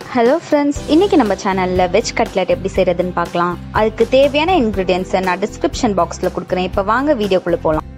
hello friends இன்றைக்கி நம்ம சேனலில் வெஜ் கட்லெட் எப்படி செய்கிறதுன்னு பார்க்கலாம் அதுக்கு தேவையான இன்க்ரீடியன்ஸை நான் டிஸ்கிரிப்ஷன் பாக்ஸில் கொடுக்குறேன் இப்போ வாங்க வீடியோக்குள்ளே போகலாம்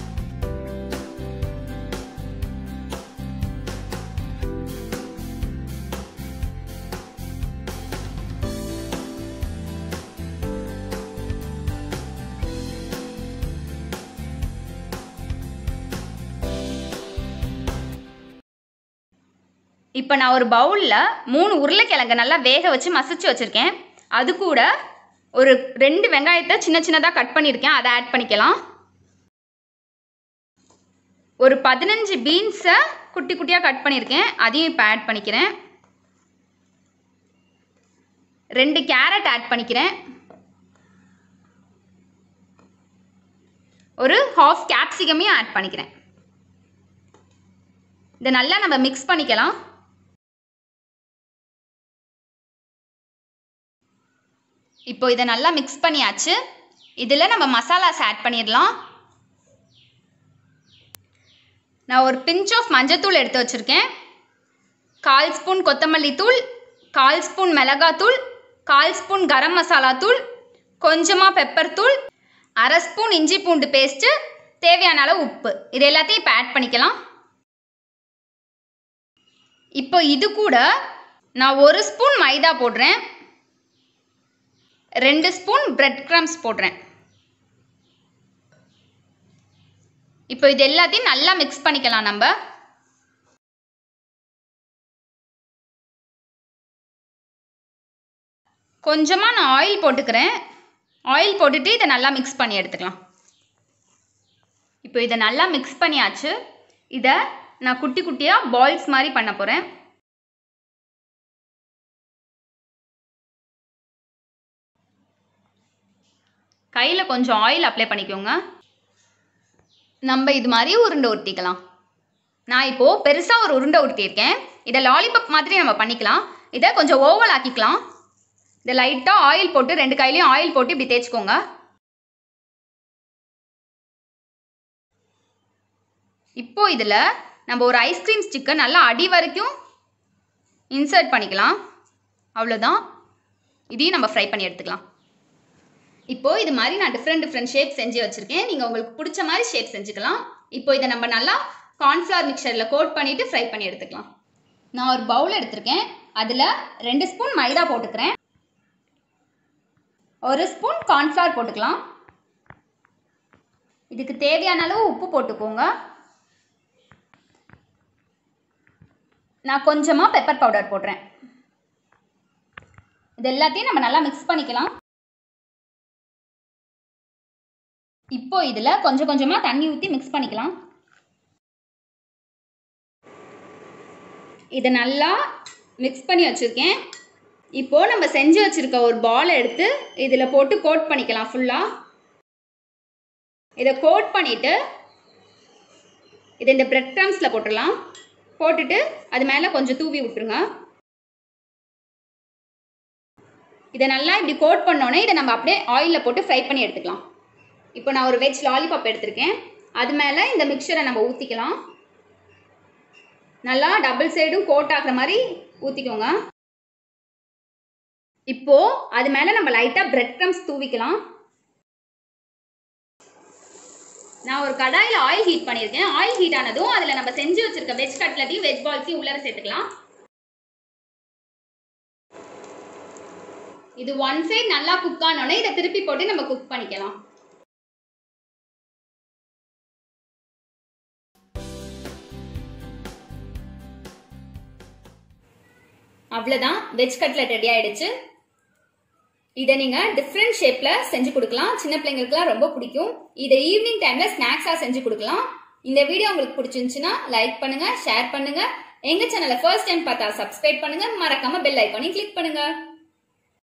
இப்போ நான் ஒரு பவுலில் மூணு உருளைக்கிழங்கு நல்லா வேக வச்சு மசிச்சு வச்சுருக்கேன் அது கூட ஒரு ரெண்டு வெங்காயத்தை சின்ன சின்னதாக கட் பண்ணியிருக்கேன் அதை ஆட் பண்ணிக்கலாம் ஒரு பதினஞ்சு பீன்ஸை குட்டி குட்டியாக கட் பண்ணியிருக்கேன் அதையும் இப்போ ஆட் பண்ணிக்கிறேன் ரெண்டு கேரட் ஆட் பண்ணிக்கிறேன் ஒரு ஹாஃப் கேப்சிகமையும் ஆட் பண்ணிக்கிறேன் இதை நல்லா நம்ம மிக்ஸ் பண்ணிக்கலாம் இப்போ இதை நல்லா மிக்ஸ் பண்ணியாச்சு இதில் நம்ம மசாலாஸ் ஆட் பண்ணிடலாம் நான் ஒரு பிஞ்ச் ஆஃப் மஞ்சத்தூள் எடுத்து வச்சுருக்கேன் கால் ஸ்பூன் கொத்தமல்லி தூள் கால் ஸ்பூன் மிளகாத்தூள் கால் ஸ்பூன் கரம் மசாலா தூள் கொஞ்சமாக பெப்பர் தூள் அரை ஸ்பூன் இஞ்சி பூண்டு பேஸ்ட்டு தேவையான அளவு உப்பு இது எல்லாத்தையும் இப்போ ஆட் பண்ணிக்கலாம் இப்போ இது கூட நான் ஒரு ஸ்பூன் மைதா போடுறேன் ரெண்டு ஸ்பூன் பிரெட் க்ரம்ஸ் போடுறேன் இப்போ இது எல்லாத்தையும் நல்லா மிக்ஸ் பண்ணிக்கலாம் நம்ம கொஞ்சமாக நான் ஆயில் போட்டுக்கிறேன் ஆயில் போட்டுட்டு இதை நல்லா மிக்ஸ் பண்ணி எடுத்துக்கலாம் இப்போ இதை நல்லா மிக்ஸ் பண்ணியாச்சு இதை நான் குட்டி குட்டியாக பால்ஸ் மாதிரி பண்ண போகிறேன் கையில் கொஞ்சம் ஆயில் அப்ளை பண்ணிக்கோங்க நம்ம இது மாதிரி உருண்டை உருட்டிக்கலாம் நான் இப்போது பெருசாக ஒரு உருண்டை உருட்டியிருக்கேன் இதை லாலிபப் மாதிரி நம்ம பண்ணிக்கலாம் இதை கொஞ்சம் ஓவல் ஆக்கிக்கலாம் இதை லைட்டாக ஆயில் போட்டு ரெண்டு கையிலையும் ஆயில் போட்டு இப்படி தேய்ச்சிக்கோங்க இப்போ இதில் நம்ம ஒரு ஐஸ்கிரீம் ஸ்டிக்கை நல்லா அடி வரைக்கும் இன்சர்ட் பண்ணிக்கலாம் அவ்வளோதான் இதையும் நம்ம ஃப்ரை பண்ணி எடுத்துக்கலாம் இப்போது இது மாதிரி நான் டிஃப்ரெண்ட் டிஃப்ரெண்ட் ஷேப் செஞ்சு வச்சுருக்கேன் நீங்கள் உங்களுக்கு பிடிச்ச மாதிரி ஷேப் செஞ்சுக்கலாம் இப்போ இதை நம்ம நல்லா கார்ன்ஃப்ளவர் மிக்சரில் கோட் பண்ணிவிட்டு ஃப்ரை பண்ணி எடுத்துக்கலாம் நான் ஒரு பவுல் எடுத்திருக்கேன் அதில் ரெண்டு ஸ்பூன் மைதா போட்டுக்கிறேன் ஒரு ஸ்பூன் கார்ன்ஃப்ளவர் போட்டுக்கலாம் இதுக்கு தேவையான அளவு உப்பு போட்டுக்கோங்க நான் கொஞ்சமாக பெப்பர் பவுடர் போடுறேன் இது எல்லாத்தையும் நம்ம நல்லா மிக்ஸ் பண்ணிக்கலாம் இப்போ இதில் கொஞ்சம் கொஞ்சமாக தண்ணி ஊற்றி மிக்ஸ் பண்ணிக்கலாம் இதை நல்லா மிக்ஸ் பண்ணி வச்சுருக்கேன் இப்போது நம்ம செஞ்சு வச்சுருக்க ஒரு பாலை எடுத்து இதில் போட்டு கோட் பண்ணிக்கலாம் ஃபுல்லாக இதை கோட் பண்ணிவிட்டு இதை இந்த பிரெட் க்ரம்ஸில் போட்டுடலாம் போட்டுட்டு அது மேலே கொஞ்சம் தூவி விட்டுருங்க இதை நல்லா இப்படி கோட் பண்ணோன்னே இதை நம்ம அப்படியே ஆயிலில் போட்டு ஃப்ரை பண்ணி எடுத்துக்கலாம் இப்போ நான் ஒரு வெஜ் லாலிபாப் எடுத்திருக்கேன் அது மேலே இந்த மிக்சரை நம்ம ஊற்றிக்கலாம் நல்லா டபுள் சைடும் கோட் ஆகிற மாதிரி ஊற்றிக்கோங்க இப்போது அது மேலே நம்ம லைட்டாக பிரெட் க்ரம்ஸ் தூவிக்கலாம் நான் ஒரு கடாயில் ஆயில் ஹீட் பண்ணியிருக்கேன் ஆயில் ஹீட் ஆனதும் அதில் நம்ம செஞ்சு வச்சிருக்க வெஜ் கட்லட்டையும் வெஜ் பால்ஸையும் உள்ளர சேர்த்துக்கலாம் இது ஒன் சைடு நல்லா குக் ஆனோடனே இதை திருப்பி போட்டு நம்ம குக் பண்ணிக்கலாம் அவ்வளோதான் வெஜ் கட்லெட் ரெடி ஆயிடுச்சு இதை நீங்கள் டிஃப்ரெண்ட் ஷேப்பில் செஞ்சு கொடுக்கலாம் சின்ன பிள்ளைங்களுக்குலாம் ரொம்ப பிடிக்கும் இதை ஈவினிங் டைமில் ஸ்நாக்ஸாக செஞ்சு கொடுக்கலாம் இந்த வீடியோ உங்களுக்கு பிடிச்சிருந்துச்சுன்னா லைக் பண்ணுங்கள் ஷேர் பண்ணுங்கள் எங்கள் சேனலை ஃபர்ஸ்ட் டைம் பார்த்தா சப்ஸ்கிரைப் பண்ணுங்கள் மறக்காமல் பெல் ஐக்கானையும் கிளிக் பண்ணுங்கள்